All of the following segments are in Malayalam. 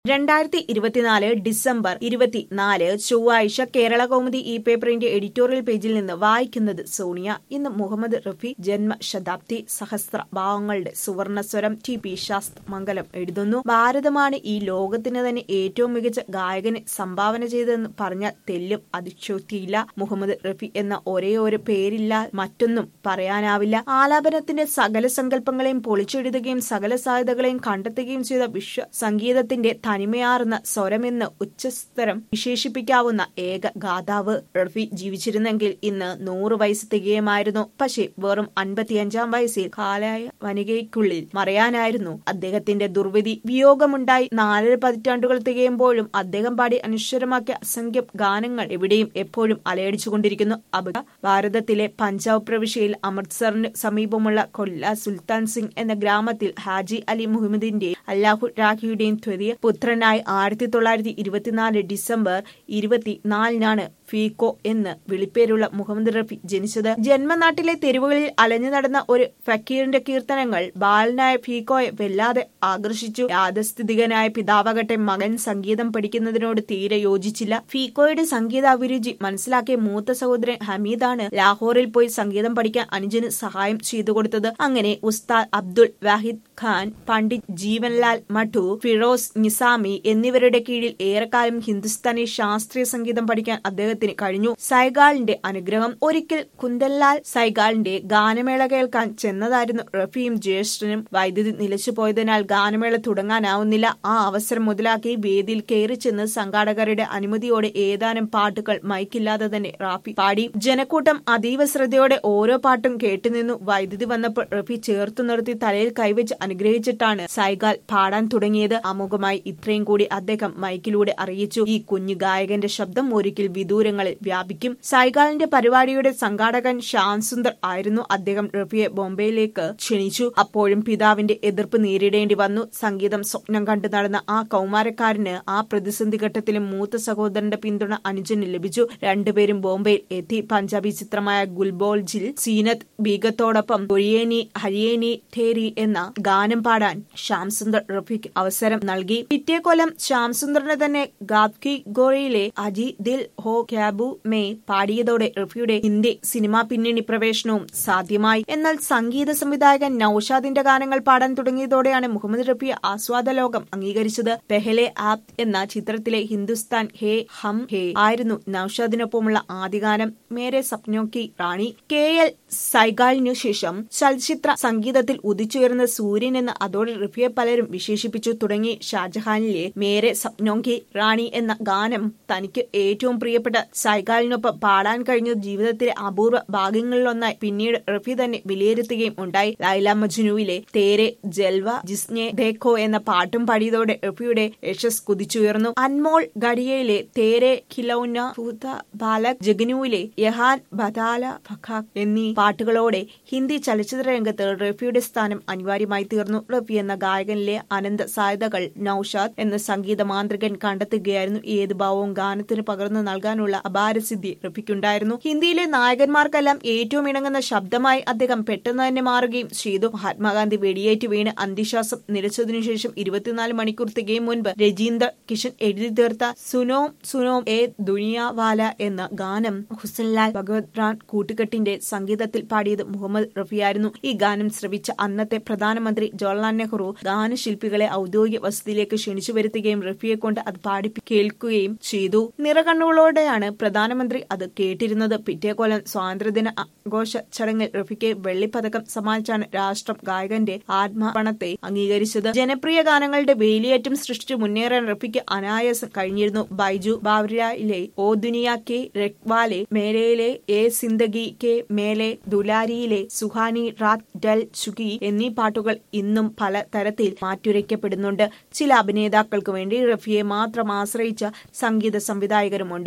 രണ്ടായിരത്തി ഇരുപത്തിനാല് ഡിസംബർ ഇരുപത്തിനാല് ചൊവ്വാഴ്ച കേരള കൗമുദി ഈ പേപ്പറിന്റെ എഡിറ്റോറിയൽ പേജിൽ നിന്ന് വായിക്കുന്നത് സോണിയ ഇന്ന് മുഹമ്മദ് റഫി ജന്മശതാബ്ദി സഹസ്ര ഭാവങ്ങളുടെ സുവർണസ്വരം ടി പി ശാസ്ത് മംഗലം എഴുതുന്നു ഭാരതമാണ് ഈ ലോകത്തിന് തന്നെ ഏറ്റവും മികച്ച ഗായകന് സംഭാവന ചെയ്തതെന്ന് പറഞ്ഞാൽ തെല്ലും അതിശോക്തിയില്ല മുഹമ്മദ് റഫി എന്ന ഒരേ ഒരു പേരില്ല മറ്റൊന്നും പറയാനാവില്ല ആലാപനത്തിന്റെ സകല സങ്കല്പങ്ങളെയും പൊളിച്ചെഴുതുകയും സകല സാധ്യതകളെയും കണ്ടെത്തുകയും ചെയ്ത വിശ്വ സംഗീതത്തിന്റെ തനിമയാർന്ന സ്വരമെന്ന് ഉച്ചസ്തരം വിശേഷിപ്പിക്കാവുന്ന ഏക ഗാതാവ് റഫി ജീവിച്ചിരുന്നെങ്കിൽ ഇന്ന് നൂറ് വയസ്സ് തികയുമായിരുന്നു പക്ഷേ വെറും അൻപത്തിയഞ്ചാം വയസ്സിൽ കാലായ വനികയ്ക്കുള്ളിൽ മറയാനായിരുന്നു അദ്ദേഹത്തിന്റെ ദുർവിധി വിയോഗമുണ്ടായി നാലര പതിറ്റാണ്ടുകൾ തികയുമ്പോഴും അദ്ദേഹം പാടി അനശ്വരമാക്കിയ അസംഖ്യം ഗാനങ്ങൾ എവിടെയും എപ്പോഴും അലയടിച്ചുകൊണ്ടിരിക്കുന്നു അബുദ ഭാരതത്തിലെ പഞ്ചാബ് പ്രവിശ്യയിൽ അമൃത്സറിന് സമീപമുള്ള കൊല്ല സുൽത്താൻ സിംഗ് എന്ന ഗ്രാമത്തിൽ ഹാജി അലി മുഹമ്മദിന്റെയും അല്ലാഹു രാഖിയുടെയും ത്വരിയ പുത്രനായി ആയിരത്തി തൊള്ളായിരത്തി ഇരുപത്തിനാല് ഡിസംബർ ഇരുപത്തിനാലിനാണ് ഫീക്കോ എന്ന് വിളിപ്പേരുള്ള മുഹമ്മദ് റഫി ജനിച്ചത് ജന്മനാട്ടിലെ തെരുവുകളിൽ അലഞ്ഞു നടന്ന ഒരു ഫക്കീറിന്റെ കീർത്തനങ്ങൾ ബാലനായ ഫീക്കോയെ വല്ലാതെ ആകർഷിച്ചു യാഥസ്ഥിതികനായ പിതാവകട്ടെ മകൻ സംഗീതം പഠിക്കുന്നതിനോട് തീരെ യോജിച്ചില്ല ഫീക്കോയുടെ സംഗീത അഭിരുചി മനസ്സിലാക്കിയ മൂത്ത സഹോദരൻ ഹമീദാണ് ലാഹോറിൽ പോയി സംഗീതം പഠിക്കാൻ അനുജന് സഹായം ചെയ്തു കൊടുത്തത് അങ്ങനെ ഉസ്താദ് അബ്ദുൾ വാഹിദ് ഖാൻ പണ്ഡിറ്റ് ജീവൻലാൽ മഠു ഫിറോസ് നിസാമി എന്നിവരുടെ കീഴിൽ ഏറെക്കാലം ഹിന്ദുസ്ഥാനി ശാസ്ത്രീയ സംഗീതം പഠിക്കാൻ അദ്ദേഹത്തിന് കഴിഞ്ഞു സൈഗാളിന്റെ അനുഗ്രഹം ഒരിക്കൽ കുന്തൻലാൽ സൈഗാളിന്റെ ഗാനമേള കേൾക്കാൻ ചെന്നതായിരുന്നു റഫിയും ജ്യേഷ്ഠനും വൈദ്യുതി നിലച്ചുപോയതിനാൽ ഗാനമേള തുടങ്ങാനാവുന്നില്ല ആ അവസരം മുതലാക്കി വേദിയിൽ കയറി ചെന്ന് സംഘാടകരുടെ അനുമതിയോടെ ഏതാനും പാട്ടുകൾ മൈക്കില്ലാതെ തന്നെ റാഫി പാടി ജനക്കൂട്ടം അതീവ ശ്രദ്ധയോടെ ഓരോ പാട്ടും കേട്ടുനിന്നു വൈദ്യുതി വന്നപ്പോൾ റഫി ചേർത്തു നിർത്തി തലയിൽ കൈവച്ച് അനുഗ്രഹിച്ചിട്ടാണ് സൈഗാൽ പാടാൻ തുടങ്ങിയത് അമുഖമായി ഇത്രയും കൂടി അദ്ദേഹം മൈക്കിലൂടെ അറിയിച്ചു ഈ കുഞ്ഞു ഗായകന്റെ ശബ്ദം ഒരിക്കൽ വിദൂരങ്ങളിൽ വ്യാപിക്കും സൈഗാളിന്റെ പരിപാടിയുടെ സംഘാടകൻ ശ്യാം സുന്ദർ ആയിരുന്നു അദ്ദേഹം റഫിയെ ബോംബെയിലേക്ക് ക്ഷണിച്ചു അപ്പോഴും പിതാവിന്റെ എതിർപ്പ് നേരിടേണ്ടി വന്നു സംഗീതം സ്വപ്നം കണ്ടു നടന്ന ആ കൗമാരക്കാരന് ആ പ്രതിസന്ധി ഘട്ടത്തിലും മൂത്ത സഹോദരന്റെ പിന്തുണ അനുജന് ലഭിച്ചു രണ്ടുപേരും ബോംബെയിൽ എത്തി പഞ്ചാബി ചിത്രമായ ഗുൽബോൾജിൽ സീനത്ത് ബീഗത്തോടൊപ്പം ഒഴിയേനി ഹരിയേനി ഠേരി എന്ന ഗാനം പാടാൻ ശ്യാം സുന്ദർ റഫിക്ക് അവസരം നൽകി പിറ്റേ കൊല്ലം ശ്യാം സുന്ദറിന് തന്നെ ഗാദ്കി ഗോറയിലെ അജി ദിൽ ഹോ ക്യാബു മേ പാടിയതോടെ റഫിയുടെ ഹിന്ദി സിനിമാ പിന്നണി പ്രവേശനവും സാധ്യമായി എന്നാൽ സംഗീത സംവിധായകൻ നൌഷാദിന്റെ ഗാനങ്ങൾ പാടാൻ തുടങ്ങിയതോടെയാണ് മുഹമ്മദ് റഫിയെ ആസ്വാദ ലോകം അംഗീകരിച്ചത് പെഹലെ ആപ് എന്ന ചിത്രത്തിലെ ഹിന്ദുസ്ഥാൻ ഹേ ഹം ഹേ ആയിരുന്നു നൌഷാദിനൊപ്പമുള്ള ആദ്യ ഗാനം മേരെ സപ്നോ കി റാണി കെ എൽ സൈഗാളിനു ശേഷം ചലച്ചിത്ര സംഗീതത്തിൽ ഉദിച്ചുയർന്ന സൂര്യൻ എന്ന് അതോടെ റഫിയെ പലരും വിശേഷിപ്പിച്ചു തുടങ്ങി ഷാജഹാനിലെ മേരെ സപ്നോങ്കി റാണി എന്ന ഗാനം തനിക്ക് ഏറ്റവും പ്രിയപ്പെട്ട സൈഗാളിനൊപ്പം പാടാൻ കഴിഞ്ഞ ജീവിതത്തിലെ അപൂർവ ഭാഗ്യങ്ങളിലൊന്നായി പിന്നീട് റഫി തന്നെ വിലയിരുത്തുകയും ഉണ്ടായി ലൈല മജ്നുവിലെ തേരെ ജൽവ ജിസ്നെ ദേഖോ എന്ന പാട്ടും പാടിയതോടെ റഫിയുടെ യശസ് കുതിച്ചുയർന്നു അൻമോൾ ഗഡിയയിലെ തേരെ ഖിലൌന ഭൂത ബാലക് ജഗനുവിലെ യഹാൻ ബദാല ഫഖാഖ് എന്നീ പാട്ടുകളോടെ ഹിന്ദി ചലച്ചിത്ര രംഗത്ത് റഫിയുടെ സ്ഥാനം അനിവാര്യമായി തീർന്നു റഫി എന്ന ഗായകനിലെ അനന്ത സാധ്യതകൾ നൌഷാദ് എന്ന സംഗീത മാന്ത്രികൻ കണ്ടെത്തുകയായിരുന്നു ഏത് ഭാവവും ഗാനത്തിന് പകർന്നു നൽകാനുള്ള അപാരസിദ്ധി റഫിക്കുണ്ടായിരുന്നു ഹിന്ദിയിലെ നായകന്മാർക്കെല്ലാം ഏറ്റവും ഇണങ്ങുന്ന ശബ്ദമായി അദ്ദേഹം പെട്ടെന്ന് തന്നെ മാറുകയും ചെയ്തു മഹാത്മാഗാന്ധി വെടിയേറ്റ് വീണ് അന്ത്യശ്വാസം നിലച്ചതിനു ശേഷം ഇരുപത്തിനാല് മണിക്കൂർ തികയും മുൻപ് രജീന്ദർ കിഷൻ എഴുതി തീർത്ത സുനോം സുനോം എ ദുനിയാവാല എന്ന ഗാനം ഹുസൻലാൽ ഭഗവത് റാൻ കൂട്ടുകെട്ടിന്റെ സംഗീതത്തിൽ പാടിയത് മുഹമ്മദ് റഫിയായിരുന്നു ഈ ഗാനം ശ്രവിച്ച അന്നത്തെ പ്രധാനമന്ത്രി ജവഹർലാൽ നെഹ്റു ഗാനശില്പികളെ ഔദ്യോഗിക വസതിയിലേക്ക് ക്ഷണിച്ചു വരുത്തുകയും റഫിയെ കൊണ്ട് അത് പാടി കേൾക്കുകയും ചെയ്തു നിറകണ്ണുകളോടെയാണ് പ്രധാനമന്ത്രി അത് കേട്ടിരുന്നത് പിറ്റേ കൊല്ലം സ്വാതന്ത്ര്യദിന ആഘോഷ ചടങ്ങിൽ റഫിക്ക് വെള്ളിപ്പതക്കം സമ്മാനിച്ചാണ് രാഷ്ട്രം ഗായകന്റെ ആത്മാപണത്തെ അംഗീകരിച്ചത് ജനപ്രിയ ഗാനങ്ങളുടെ വേലിയേറ്റം സൃഷ്ടിച്ചു മുന്നേറാൻ റഫിക്ക് അനായാസം കഴിഞ്ഞിരുന്നു ബൈജു ബാവ്രിയയിലെ ഓ ദുനിയ കെ രക്വാലെ മേലയിലെ എ സിന്ദഗി കെ മേലെ ദുലാരിയിലെ സുഹാനി റാത്ത് ഡൽ ചുഗി എന്നീ പാട്ടുകൾ ഇന്നും പല തരത്തിൽ മാറ്റുരയ്ക്കപ്പെടുന്നുണ്ട് ചില അഭിനേതാക്കൾക്ക് വേണ്ടി റഫിയെ മാത്രം ആശ്രയിച്ച സംഗീത സംവിധായകരുമുണ്ട് ദേവ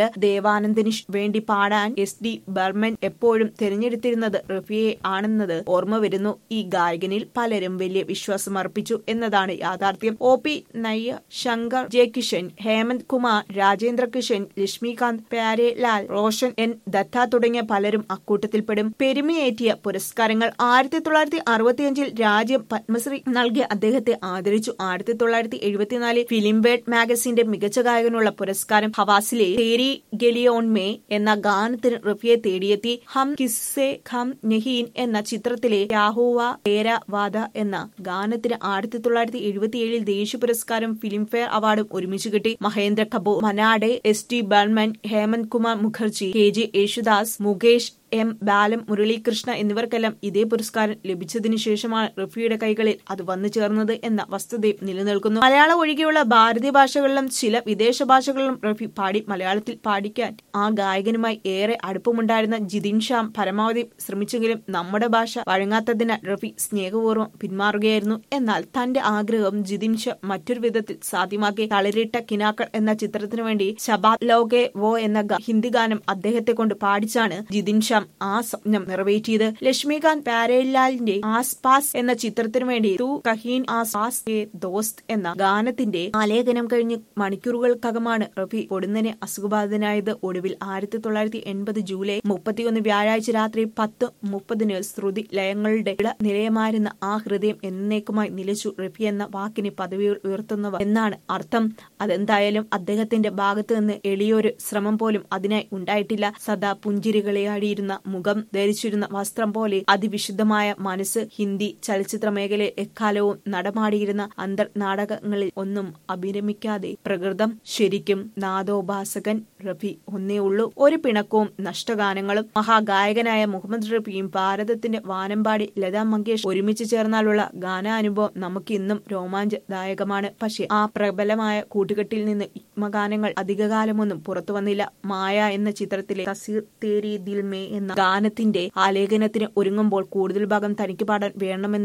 ദേവാനന്ദന് വേണ്ടി പാടാൻ എസ് ഡി ബർമൻ എപ്പോഴും തിരഞ്ഞെടുത്തിരുന്നത് റഫിയെ ആണെന്നത് ഓർമ്മ വരുന്നു ഈ ഗായകനിൽ പലരും വലിയ വിശ്വാസം അർപ്പിച്ചു എന്നതാണ് യാഥാർത്ഥ്യം O P Nayyar Shankar Jaikishan Hemant Kumar Rajendra Kishan Laxmikant Pyarelal Roshan N Datta തുടങ്ങിയ പലരും അക്കൂട്ടത്തിൽപ്പെടും പെരുമയേറ്റിയ പുരസ്കാരങ്ങൾ ആയിരത്തി തൊള്ളായിരത്തി അറുപത്തിയഞ്ചിൽ രാജ്യം പത്മശ്രീ നൽകി അദ്ദേഹത്തെ ആദരിച്ചു ആയിരത്തി തൊള്ളായിരത്തി എഴുപത്തിനാലിൽ ഫിലിം ബേഡ് മാഗസിന്റെ മികച്ച ഗായകനുള്ള പുരസ്കാരം ഹവാസിലെ തേരി ഗലിയോൺമേ എന്ന ഗാനത്തിന് റഫിയെ തേടിയെത്തി ഹം കിസ്സെ ഖം നഹീൻ എന്ന ചിത്രത്തിലെ രാഹുവ തേരവാദ എന്ന ഗാനത്തിന് ആയിരത്തി തൊള്ളായിരത്തി എഴുപത്തിയേഴിൽ ദേശീയ പുരസ്കാരം ഫിലിംഫെയർ അവാർഡും ഒരുമിച്ച് കിട്ടി Mahendra Kapoor Manna Dey S D Burman Hemant Kumar Mukherjee K J Yesudas Mukesh M Balamuralikrishna എന്നിവർക്കെല്ലാം ഇതേ പുരസ്കാരം ലഭിച്ചതിനു ശേഷമാണ് റഫിയുടെ കൈകളിൽ അത് വന്നു ചേർന്നത് എന്ന വസ്തുതയും നിലനിൽക്കുന്നു മലയാളം ഒഴികെയുള്ള ഭാരതീയ ഭാഷകളിലും ചില വിദേശ ഭാഷകളിലും റഫി പാടി മലയാളത്തിൽ പാടിക്കാൻ ആ ഗായകനുമായി ഏറെ അടുപ്പമുണ്ടായിരുന്ന ജിതിൻ ഷാം പരമാവധി ശ്രമിച്ചെങ്കിലും നമ്മുടെ ഭാഷ വഴങ്ങാത്തതിനാൽ റഫി സ്നേഹപൂർവ്വം പിന്മാറുകയായിരുന്നു എന്നാൽ തന്റെ ആഗ്രഹം ജിതിൻ ഷാ മറ്റൊരു വിധത്തിൽ സാധ്യമാക്കി തളിരിട്ട കിനാക്കൾ എന്ന ചിത്രത്തിനു വേണ്ടി ശബാബ് ലോകെ വോ എന്ന ഹിന്ദി ഗാനം അദ്ദേഹത്തെ കൊണ്ട് പാടിച്ചാണ് ജിതിൻ ഷാം ആ സ്വപ്നം നിറവേറ്റിയത് ലക്ഷ്മികാന്ത് പാരേലാലിന്റെ ആസ് പാസ് എന്ന ചിത്രത്തിനു വേണ്ടി തു കഹീൻ ആസ് പാസ് കെ ദോസ്ത് എന്ന ഗാനത്തിന്റെ ആലേഖനം കഴിഞ്ഞ് മണിക്കൂറുകൾക്കകമാണ് റഫി പൊടുന്നനെ അസുഖബാധിതനായത് ഒടുവിൽ ആയിരത്തി തൊള്ളായിരത്തി എൺപത് ജൂലൈ മുപ്പത്തിയൊന്ന് വ്യാഴാഴ്ച രാത്രി പത്ത് മുപ്പതിന് ശ്രുതി ലയങ്ങളുടെ ഇട നിലയമായിരുന്ന ആ ഹൃദയം എന്നേക്കുമായി നിലച്ചു റഫി എന്ന വാക്കിന് പദവി ഉയർത്തുന്നവർ എന്നാണ് അർത്ഥം അതെന്തായാലും അദ്ദേഹത്തിന്റെ ഭാഗത്തു നിന്ന് എളിയൊരു ശ്രമം പോലും അതിനായി ഉണ്ടായിട്ടില്ല സദാ പുഞ്ചിരികളിയാടിയിരുന്ന മുഖം ധരിച്ചിരുന്ന വസ്ത്രം പോലെ അതിവിശുദ്ധമായ മനസ്സ് ഹിന്ദി ചലച്ചിത്ര മേഖലയിൽ എക്കാലവും നടമാടിയിരുന്ന അന്തർ നാടകങ്ങളിൽ ഒന്നും അഭിരമിക്കാതെ പ്രകൃതം ശരിക്കും നാദോപാസകൻ റഫി ഒന്നേ ഉള്ളൂ ഒരു പിണക്കവും നഷ്ടഗാനങ്ങളും മഹാഗായകനായ മുഹമ്മദ് റഫിയും ഭാരതത്തിന്റെ വാനമ്പാടി ലതാ മങ്കേഷ് ഒരുമിച്ച് ചേർന്നാലുള്ള ഗാനാനുഭവം നമുക്ക് ഇന്നും രോമാഞ്ചദായകമാണ് പക്ഷേ ആ പ്രബലമായ കൂട്ടുകെട്ടിൽ നിന്ന് യുഗ്മഗാനങ്ങൾ അധികകാലമൊന്നും പുറത്തു വന്നില്ല മായ എന്ന ചിത്രത്തിലെ തസീർ തേരി ദിൽ മേ എന്ന ഗാനത്തിന്റെ ആലേഖനത്തിന് ഒരുങ്ങുമ്പോൾ കൂടുതൽ ഭാഗം തനിക്ക് പാടാൻ വേണമെന്ന്